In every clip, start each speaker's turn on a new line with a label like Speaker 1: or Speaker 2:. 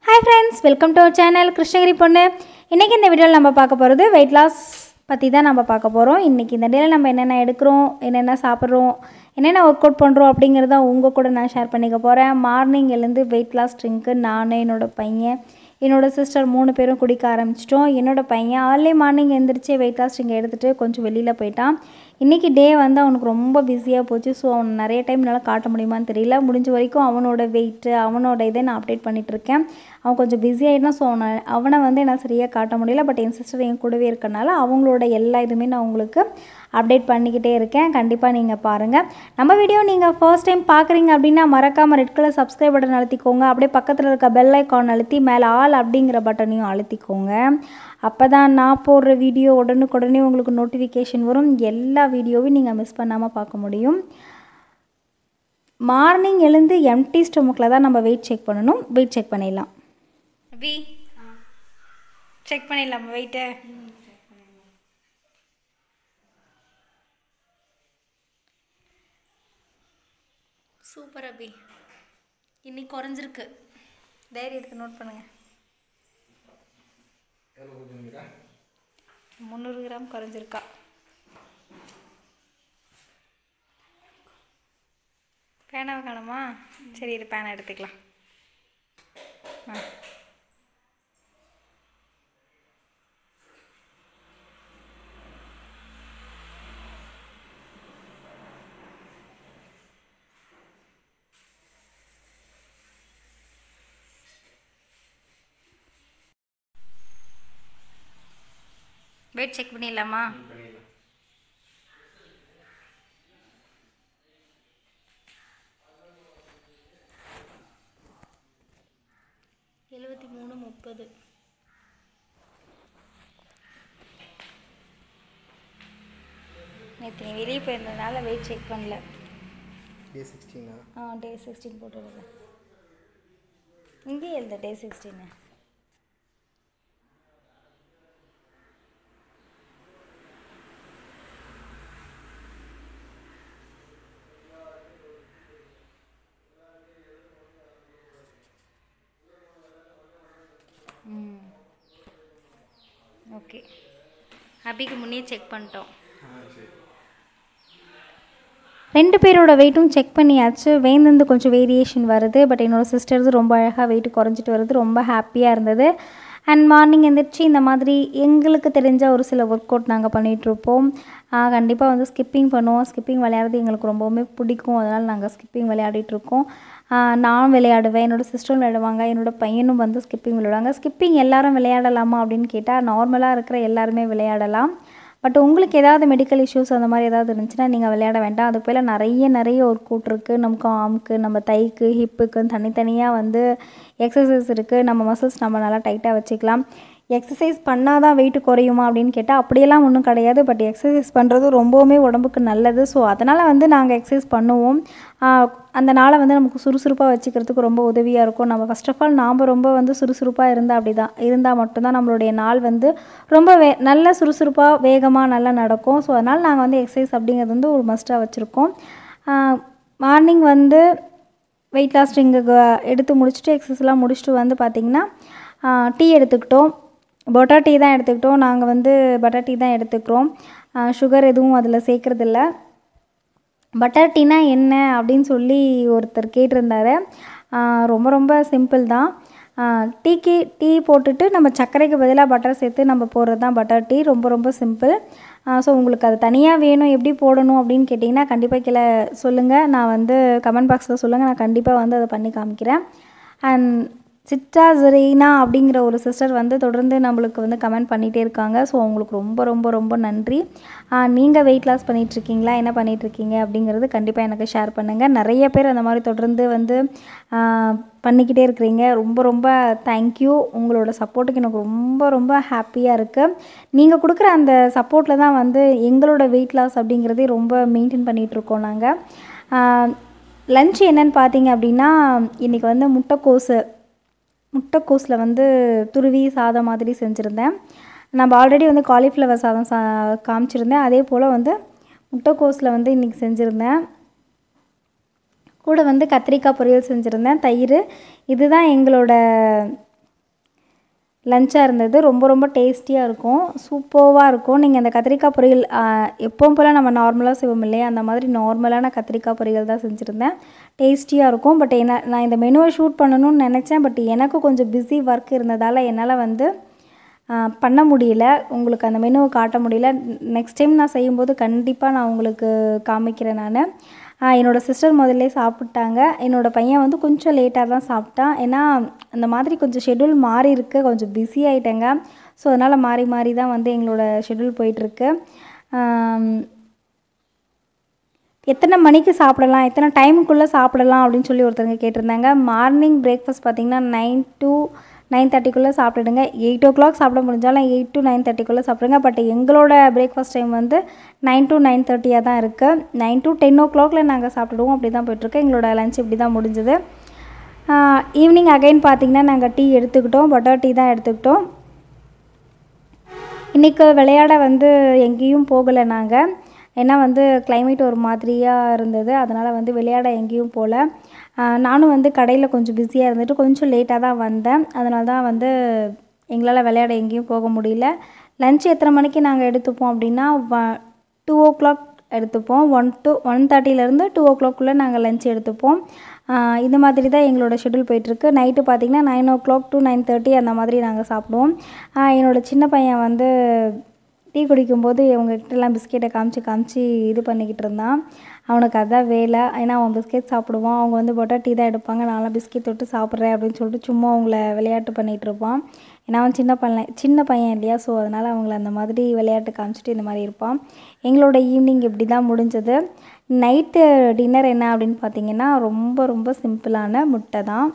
Speaker 1: hi friends welcome to our channel Krishnagiri பொண்ணு இன்றைக்கி இந்த வீடியோவில் நம்ம பார்க்க போகிறது வெயிட் லாஸ் பற்றி தான் நம்ம பார்க்க போகிறோம் இன்றைக்கி இந்த டேயில் நம்ம என்னென்ன எடுக்கிறோம் என்னென்ன சாப்பிட்றோம் என்னென்ன ஒர்க் அவுட் பண்ணுறோம் அப்படிங்கிறத உங்கள் கூட நான் ஷேர் பண்ணிக்க போகிறேன் மார்னிங் எழுந்து வெயிட் லாஸ் ட்ரிங்க்கு நான் என்னோடய பையன் என்னோடய சிஸ்டர் மூணு பேரும் குடிக்க ஆரம்பிச்சிட்டோம் என்னோடய பையன் ஏர்லி மார்னிங் எழுந்திரிச்சு வெயிட் லாஸ் ட்ரிங்க் எடுத்துகிட்டு கொஞ்சம் வெளியில் போயிட்டான் இன்றைக்கி டே வந்து அவனுக்கு ரொம்ப பிஸியாக போச்சு ஸோ அவன் நிறைய டைம் என்னால் காட்ட முடியுமான்னு தெரியல முடிஞ்ச வரைக்கும் அவனோட வெயிட்டு அவனோட இதை நான் அப்டேட் பண்ணிகிட்ருக்கேன் அவன் கொஞ்சம் பிஸி ஆகிட்டான் ஸோ அவனை அவனை வந்து என்னால் சரியாக காட்ட முடியல பட் என் சிஸ்டர் என் கூடவே இருக்கனால அவங்களோட எல்லா இதுவுமே நான் உங்களுக்கு அப்டேட் பண்ணிக்கிட்டே இருக்கேன் கண்டிப்பாக நீங்கள் பாருங்கள் நம்ம வீடியோ நீங்கள் ஃபர்ஸ்ட் டைம் பார்க்குறீங்க அப்படின்னா மறக்காமல் ரெட் கலர் சப்ஸ்கிரைப் பட்டன் அழுத்திக்கோங்க அப்படியே பக்கத்தில் இருக்க பெல் ஐக்கான் அழுத்தி மேலே ஆல் அப்படிங்கிற பட்டனையும் அழுத்திக்கோங்க அப்போ தான் நான் போடுற வீடியோ உடனுக்குடனே உங்களுக்கு நோட்டிஃபிகேஷன் வரும் எல்லா வீடியோவையும் நீங்கள் மிஸ் பண்ணாமல் பார்க்க முடியும் மார்னிங் எழுந்து எம்டி ஸ்டொமக்கில் தான் நம்ம வெயிட் செக் பண்ணணும் வெயிட் செக் பண்ணிடலாம் வி செக் பண்ணிடலாம் வெயிட்டை சூப்பர் அபி இன்னைக்கு குறைஞ்சிருக்கு தைரியத்துக்கு நோட் பண்ணுங்க முந்நூறு கிராம் குறைஞ்சிருக்கா பேனாவை காணுமா சரி இது பேனா எடுத்துக்கலாம் ஆ வெயிட் செக் பண்ணிடலாமா எழுபத்தி மூணு முப்பது நேற்று நீ வெளியே போயிருந்ததுனால வெயிட் செக் பண்ணல
Speaker 2: டே சிக்ஸ்டீனா
Speaker 1: ஆ டே சிக்ஸ்டீன் போட்டுருங்க இங்கேயே எழுத டே சிக்ஸ்டீனு ம் ஓகே அபிக்கு முன்னே செக் பண்ணிட்டோம் ரெண்டு பேரோட வெயிட்டும் செக் பண்ணியாச்சு வேந்தந்து கொஞ்சம் வேரியேஷன் வருது பட் என்னோடய சிஸ்டர்ஸ் ரொம்ப அழகாக வெயிட் குறைஞ்சிட்டு வருது ரொம்ப ஹாப்பியாக இருந்தது அண்ட் மார்னிங் எந்திரிச்சு இந்த மாதிரி எங்களுக்கு தெரிஞ்ச ஒரு சில ஒர்க் அவுட் நாங்கள் பண்ணிகிட்ருப்போம் கண்டிப்பாக வந்து ஸ்கிப்பிங் பண்ணுவோம் ஸ்கிப்பிங் விளையாடுறது எங்களுக்கு ரொம்பவுமே பிடிக்கும் அதனால் நாங்கள் ஸ்கிப்பிங் விளையாடிட்டுருக்கோம் நான் விளையாடுவேன் என்னோடய சிஸ்டரும் விளையாடுவாங்க என்னோடய பையனும் வந்து ஸ்கிப்பிங் விளையாடுவாங்க ஸ்கிப்பிங் எல்லாரும் விளையாடலாமா அப்படின்னு கேட்டால் நார்மலாக இருக்கிற எல்லாருமே விளையாடலாம் பட் உங்களுக்கு ஏதாவது மெடிக்கல் இஷ்யூஸ் அந்த மாதிரி ஏதாவது இருந்துச்சுன்னா நீங்கள் விளையாட வேண்டாம் அதுக்கு போல் நிறைய நிறைய ஒர்க் அவுட் இருக்குது நமக்கு ஆம்க்கு நம்ம தைக்கு ஹிப்புக்குன்னு தனித்தனியாக வந்து எக்ஸசைஸ் இருக்குது நம்ம மசில்ஸ் நம்ம நல்லா டைட்டாக வச்சுக்கலாம் எக்ஸசைஸ் பண்ணால் தான் வெயிட் குறையுமா அப்படின்னு கேட்டால் அப்படியெல்லாம் ஒன்றும் கிடையாது பட் எக்ஸசைஸ் பண்ணுறது ரொம்பவுமே உடம்புக்கு நல்லது ஸோ அதனால் வந்து நாங்கள் எக்ஸசைஸ் பண்ணுவோம் அந்த நாளை வந்து நமக்கு சுறுசுறுப்பாக வச்சுக்கிறதுக்கு ரொம்ப உதவியாக இருக்கும் நம்ம ஃபஸ்ட் ஆஃப் ஆல் நாம் ரொம்ப வந்து சுறுசுறுப்பாக இருந்தால் அப்படி தான் இருந்தால் மட்டும்தான் நம்மளுடைய நாள் வந்து ரொம்ப வே நல்ல சுறுசுறுப்பாக வேகமாக நல்லா நடக்கும் ஸோ அதனால் நாங்கள் வந்து எக்ஸசைஸ் அப்படிங்கிறது வந்து ஒரு மஸ்ட்டாக வச்சுருக்கோம் மார்னிங் வந்து வெயிட் லாஸ் ட்ரிங்கு எடுத்து முடிச்சுட்டு எக்ஸசைஸ்லாம் முடிச்சுட்டு வந்து பார்த்திங்கன்னா டீ எடுத்துக்கிட்டோம் பொட்டா டீ தான் எடுத்துக்கிட்டோம் நாங்கள் வந்து பட்டர் டீ தான் எடுத்துக்கிறோம் சுகர் எதுவும் அதில் சேர்க்குறதில்ல பட்டர் டீனா என்ன அப்படின்னு சொல்லி ஒருத்தர் கேட்டிருந்தாரு ரொம்ப ரொம்ப சிம்பிள் தான் டீக்கு டீ போட்டுட்டு நம்ம சர்க்கரைக்கு பதிலாக பட்டர் சேர்த்து நம்ம போடுறது தான் பட்டர் டீ ரொம்ப ரொம்ப சிம்பிள் ஸோ உங்களுக்கு அது தனியாக வேணும் எப்படி போடணும் அப்படின்னு கேட்டிங்கன்னா கண்டிப்பாக கீழே சொல்லுங்கள் நான் வந்து கமெண்ட் பாக்ஸில் சொல்லுங்கள் நான் கண்டிப்பாக வந்து அதை பண்ணி காமிக்கிறேன் அண்ட் சிட்டா ஜரீனா அப்படிங்கிற ஒரு சிஸ்டர் வந்து தொடர்ந்து நம்மளுக்கு வந்து கமெண்ட் பண்ணிகிட்டே இருக்காங்க ஸோ அவங்களுக்கு ரொம்ப ரொம்ப ரொம்ப நன்றி நீங்கள் வெயிட் லாஸ் பண்ணிகிட்ருக்கீங்களா என்ன பண்ணிகிட்ருக்கீங்க அப்படிங்கிறது கண்டிப்பாக எனக்கு ஷேர் பண்ணுங்கள் நிறைய பேர் அந்த மாதிரி தொடர்ந்து வந்து பண்ணிக்கிட்டே இருக்கிறீங்க ரொம்ப ரொம்ப தேங்க்யூ உங்களோட சப்போர்ட்டுக்கு எனக்கு ரொம்ப ரொம்ப ஹாப்பியாக இருக்குது நீங்கள் கொடுக்குற அந்த சப்போர்ட்டில் தான் வந்து எங்களோட வெயிட் லாஸ் அப்படிங்கிறதே ரொம்ப மெயின்டைன் பண்ணிகிட்ருக்கோம் நாங்கள் லன்ச் என்னென்னு பார்த்தீங்க அப்படின்னா இன்றைக்கி வந்து முட்டைக்கோஸு முட்டைக்கோஸில் வந்து துருவி சாதம் மாதிரி செஞ்சுருந்தேன் நம்ம ஆல்ரெடி வந்து காலிஃப்ளவர் சாதம் சா காமிச்சிருந்தேன் அதே போல் வந்து முட்டைக்கோஸில் வந்து இன்றைக்கி செஞ்சுருந்தேன் கூட வந்து கத்திரிக்காய் பொரியல் செஞ்சுருந்தேன் தயிர் இதுதான் எங்களோட லஞ்சாக இருந்தது ரொம்ப ரொம்ப டேஸ்டியாக இருக்கும் சூப்பர்வாக இருக்கும் நீங்கள் அந்த கத்திரிக்காய் பொரியல் ஆ, எப்பவும் போல் நம்ம நார்மலாக செய்வோம் இல்லையா அந்த மாதிரி நார்மலான கத்திரிக்காய் பொரியல் தான் செஞ்சுருந்தேன் டேஸ்டியாக இருக்கும் பட் என்ன நான் இந்த மெனுவை ஷூட் பண்ணணும்னு நினச்சேன் பட் எனக்கு கொஞ்சம் பிஸி ஒர்க் இருந்ததால் என்னால் வந்து ஆ, பண்ண முடியல உங்களுக்கு அந்த மெனுவை காட்ட முடியல நெக்ஸ்ட் டைம் நான் செய்யும்போது கண்டிப்பாக நான் உங்களுக்கு காமிக்கிறேன் நான் என்னோடய சிஸ்டர் முதல்ல சாப்பிட்டாங்க என்னோடய பையன் வந்து கொஞ்சம் லேட்டாக தான் சாப்பிட்டான் ஏன்னா அந்த மாதிரி கொஞ்சம் ஷெட்யூல் மாறி இருக்கு கொஞ்சம் பிஸி ஆகிட்டேங்க ஸோ அதனால் மாறி மாறி தான் வந்து எங்களோட ஷெட்யூல் போயிட்டுருக்கு எத்தனை மணிக்கு சாப்பிடலாம் எத்தனை டைமுக்குள்ளே சாப்பிடலாம் அப்படின்னு சொல்லி ஒருத்தவங்க கேட்டிருந்தாங்க மார்னிங் பிரேக்ஃபாஸ்ட் பார்த்தீங்கன்னா நைன் டு நைன் தேர்ட்டிக்குள்ளே சாப்பிட்டுடுங்க எயிட் ஓ கிளாக் சாப்பிட முடிஞ்சாலும் எயிட் டு நைன் தேர்ட்டிக்குள்ளே சாப்பிடுங்க பட் எங்களோட பிரேக்ஃபாஸ்ட் டைம் வந்து நைன் டு நைன் தேர்ட்டியாக தான் இருக்குது நைன் டு டென் ஓ கிளாக்ல நாங்கள் சாப்பிட்டுடுவோம் அப்படி தான் போயிட்டுருக்கு எங்களோட லஞ்ச் இப்படி தான் முடிஞ்சுது ஈவினிங் அகைன் பார்த்தீங்கன்னா நாங்கள் டீ எடுத்துக்கிட்டோம் பட்டர் டீ தான் எடுத்துக்கிட்டோம் இன்றைக்கி விளையாட வந்து எங்கேயும் போகலை நாங்கள் ஏன்னா வந்து climate ஒரு மாதிரியாக இருந்தது அதனால் வந்து விளையாட எங்கேயும் போகல ஆஹ் நானும் வந்து கடையில் கொஞ்சம் பிஸியாக இருந்துட்டு கொஞ்சம் லேட்டாக தான் வந்தேன் அதனால தான் வந்து எங்களால் விளையாட எங்கேயும் போக முடியல லஞ்ச் எத்தனை மணிக்கு நாங்கள் எடுத்துப்போம் அப்படின்னா டூ ஓ கிளாக் எடுத்துப்போம் ஒன் டு ஒன் தேர்ட்டிலேருந்து டூ ஓ கிளாக்குள்ளே நாங்கள் லஞ்ச் எடுத்துப்போம் ஆஹ் இந்த மாதிரி தான் எங்களோட ஷெட்யூல் போயிட்டுருக்கு நைட்டு பார்த்திங்கன்னா nine o'clock to nine thirty அந்த மாதிரி நாங்கள் சாப்பிடுவோம் ஆஹ் என்னோட சின்ன பையன் வந்து டீ குடிக்கும்போது இவங்ககிட்டலாம் பிஸ்கெட்டை காமிச்சு காமிச்சு இது பண்ணிக்கிட்டு இருந்தான் அவனுக்கு அதான் வேலை ஏன்னா அவன் பிஸ்கெட் சாப்பிடுவான் அவங்க வந்து போட்டால் டீ தான் எடுப்பாங்க நான்லாம் பிஸ்கெட் தொட்டு சாப்பிட்றேன் அப்படின்னு சொல்லிட்டு சும்மா அவங்கள விளையாட்டு பண்ணிகிட்டு இருப்பான் ஏன்னா அவன் சின்ன பையன் சின்ன பையன் இல்லையா ஸோ அதனால் அவங்கள அந்த மாதிரி விளையாட்டு காமிச்சிட்டு இந்த மாதிரி இருப்பான் எங்களோட ஈவினிங் இப்படி தான் முடிஞ்சது நைட்டு டின்னர் என்ன அப்படின்னு பார்த்தீங்கன்னா ரொம்ப ரொம்ப சிம்பிளான முட்டை தான்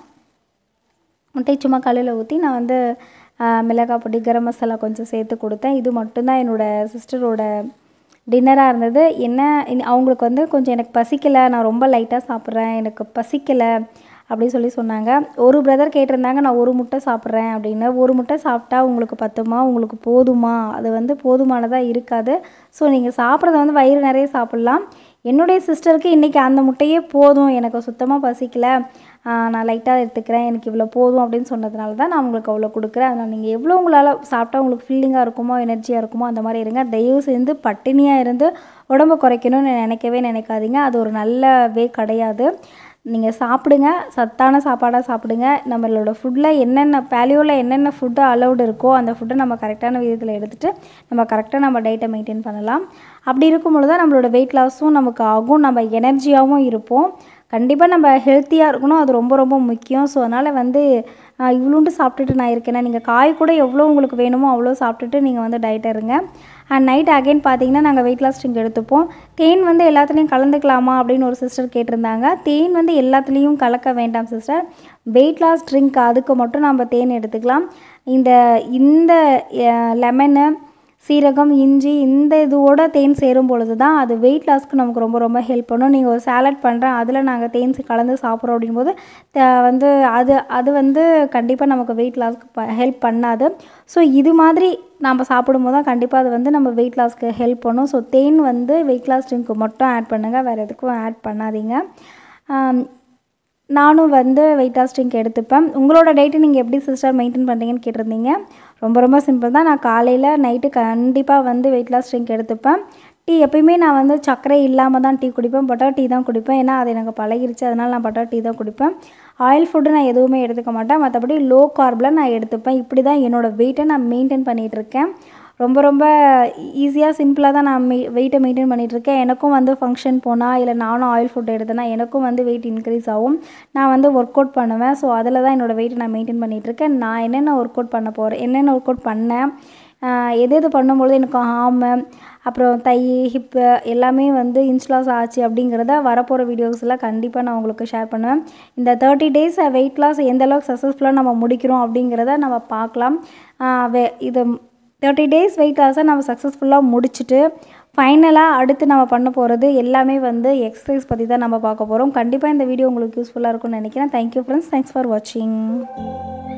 Speaker 1: முட்டை சும்மா கல்லில் ஊற்றி நான் வந்து ஆஹ், மிளகாய் பொடி கரம் மசாலா கொஞ்சம் சேர்த்து கொடுத்தேன் இது மட்டும்தான் என்னோடய சிஸ்டரோட டின்னராக இருந்தது என்ன இனி- அவங்களுக்கு வந்து கொஞ்சம் எனக்கு பசிக்கலை நான் ரொம்ப லைட்டாக சாப்பிட்றேன் எனக்கு பசிக்கலை அப்படின்னு சொல்லி சொன்னாங்க ஒரு பிரதர் கேட்டிருந்தாங்க நான் ஒரு முட்டை சாப்பிட்றேன் அப்படின்னு ஒரு முட்டை சாப்பிட்டா உங்களுக்கு பத்துமா உங்களுக்கு போதுமா அது வந்து போதுமானதாக இருக்காது ஸோ நீங்கள் சாப்பிட்றத வந்து வயிறு நிறைய சாப்பிட்லாம் என்னுடைய சிஸ்டருக்கு இன்றைக்கி அந்த முட்டையே போதும் எனக்கு சுத்தமாக பசிக்கல ஆஹ் நான் லைட்டாக எடுத்துக்கிறேன் எனக்கு இவ்வளோ போதும் அப்படின்னு சொன்னதுனால தான் நான் உங்களுக்கு அவ்வளோ கொடுக்குறேன் அதனால் நீங்கள் எவ்வளோ உங்களால் சாப்பிட்டா உங்களுக்கு ஃபீலிங்காக இருக்குமோ எனர்ஜியாக இருக்குமோ அந்த மாதிரி இருங்க தயவு செஞ்சு பட்டினியாக இருந்து உடம்பை குறைக்கணும்னு நினைக்கவே நினைக்காதீங்க அது ஒரு நல்ல வே கிடையாது நீங்கள் சாப்பிடுங்க சத்தான சாப்பாடாக சாப்பிடுங்க நம்மளோட ஃபுட்டில் என்னென்ன பேலியோவில் என்னென்ன ஃபுட்டு அலௌடு இருக்கோ அந்த ஃபுட்டை நம்ம கரெக்டான விதத்தில் எடுத்துகிட்டு நம்ம கரெக்டாக நம்ம டயட்டை மெயின்டைன் பண்ணலாம் அப்படி இருக்கும் பொழுது தான் நம்மளோட வெயிட் லாஸும் நமக்கு ஆகும் நம்ம எனர்ஜியாகவும் இருப்போம் கண்டிப்பாக நம்ம ஹெல்த்தியாக இருக்கணும் அது ரொம்ப ரொம்ப முக்கியம் ஸோ அதனால் வந்து ஆஹ், இவ்வளோண்டு சாப்பிட்டுட்டு நான் இருக்கேன்னா நீங்கள் காய் கூட எவ்வளோ உங்களுக்கு வேணுமோ அவ்வளோ சாப்பிட்டுட்டு நீங்கள் வந்து டயட் இருங்க அண்ட் நைட் அகைன் பார்த்தீங்கன்னா நாங்கள் வெயிட் லாஸ் ட்ரிங்க் எடுத்துப்போம் தேன் வந்து எல்லாத்துலேயும் கலந்துக்கலாமா அப்படின்னு ஒரு சிஸ்டர் கேட்டிருந்தாங்க தேன் வந்து எல்லாத்துலேயும் கலக்க வேண்டாம் சிஸ்டர் வெயிட் லாஸ் ட்ரிங்க் அதுக்கு மட்டும் நம்ம தேன் எடுத்துக்கலாம் இந்த இந்த லெமனு சீரகம் இஞ்சி இந்த இதுவோட தேன் சேரும் பொழுது தான் அது வெயிட் லாஸ்க்கு நமக்கு ரொம்ப ரொம்ப ஹெல்ப் பண்ணும் நீங்கள் ஒரு சாலட் பண்ணுறேன் அதில் நாங்கள் தேன் கலந்து சாப்பிட்றோம் அப்படிங்கும்போது த- வந்து அது அது வந்து கண்டிப்பாக நமக்கு வெயிட் லாஸ்க்கு ஹெல்ப் பண்ணாது ஸோ இது மாதிரி நம்ம சாப்பிடும்போது தான் கண்டிப்பாக அது வந்து நம்ம வெயிட் லாஸ்க்கு ஹெல்ப் பண்ணும் ஸோ தேன் வந்து வெயிட் லாஸ் ட்ரிங்க்கு மட்டும் ஆட் பண்ணுங்கள் வேறு எதுக்கும் ஆட் பண்ணாதீங்க ஆம், நானும் வந்து வெயிட் லாஸ் ட்ரிங்க் எடுத்துப்பேன் உங்களோட டயட்டை நீங்கள் எப்படி சிஸ்டர் மெயின்டைன் பண்ணுறீங்கன்னு கேட்டிருந்தீங்க ரொம்ப ரொம்ப சிம்பிள் தான் நான் காலையில் நைட்டு கண்டிப்பாக வந்து வெயிட் லாஸ் ட்ரிங்க் எடுத்துப்பேன் டீ எப்பயுமே நான் வந்து சர்க்கரை இல்லாமல் தான் டீ குடிப்பேன் பட்டர் டீ தான் குடிப்பேன் ஏன்னா அது எனக்கு பழகிருச்சு அதனால் நான் பட்டர் டீ தான் குடிப்பேன் ஆயில் ஃபுட்டு நான் எதுவுமே எடுத்துக்க மாட்டேன் மற்றபடி லோ கார்பில் நான் எடுத்துப்பேன் இப்படி தான் என்னோடய வெயிட்டை நான் மெயின்டைன் பண்ணிகிட்டு இருக்கேன் ரொம்ப ரொம்ப ஈஸியாக சிம்பிளாக தான் நான் மெ வெயிட்டை மெயின்டைன் பண்ணிகிட்ருக்கேன் எனக்கும் வந்து ஃபங்க்ஷன் போனால் இல்லை நானும் ஆயில் ஃபுட் எடுத்தேன்னா எனக்கும் வந்து வெயிட் இன்க்ரீஸ் ஆகும் நான் வந்து ஒர்க் அவுட் பண்ணுவேன் ஸோ அதில் தான் என்னோடய வெயிட்டை நான் மெயின்டைன் பண்ணிகிட்ருக்கேன் நான் என்னென்ன ஒர்க் அவுட் பண்ண போகிறேன் என்னென்ன ஒர்க் அவுட் பண்ணேன் ஆஹ் எது எது பண்ணும்பொழுது எனக்கு ஹார்மு அப்புறம் தை ஹிப்பு எல்லாமே வந்து இன்ஸ்லாஸ் ஆச்சு அப்படிங்கிறத வரப்போகிற வீடியோஸில் கண்டிப்பாக நான் உங்களுக்கு ஷேர் பண்ணுவேன் இந்த தேர்ட்டி டேஸ் வெயிட் லாஸ் எந்த அளவுக்கு சக்ஸஸ்ஃபுல்லாக நம்ம முடிக்கிறோம் அப்படிங்கிறத நம்ம பார்க்கலாம் ஆஹ் வே இது தேர்ட்டி டேஸ் வெயிட் லாஸை நம்ம சக்ஸஸ்ஃபுல்லாக முடிச்சுட்டு ஃபைனலாக அடுத்து நம்ம பண்ண போகிறது எல்லாமே வந்து எக்ஸசைஸ் பற்றி தான் நம்ம பார்க்க போகிறோம் கண்டிப்பாக இந்த வீடியோ உங்களுக்கு யூஸ்ஃபுல்லாக இருக்கும்னு நினைக்கிறேன் தேங்க்யூ ஃப்ரெண்ட்ஸ் தேங்க்ஸ் ஃபார் வாட்சிங்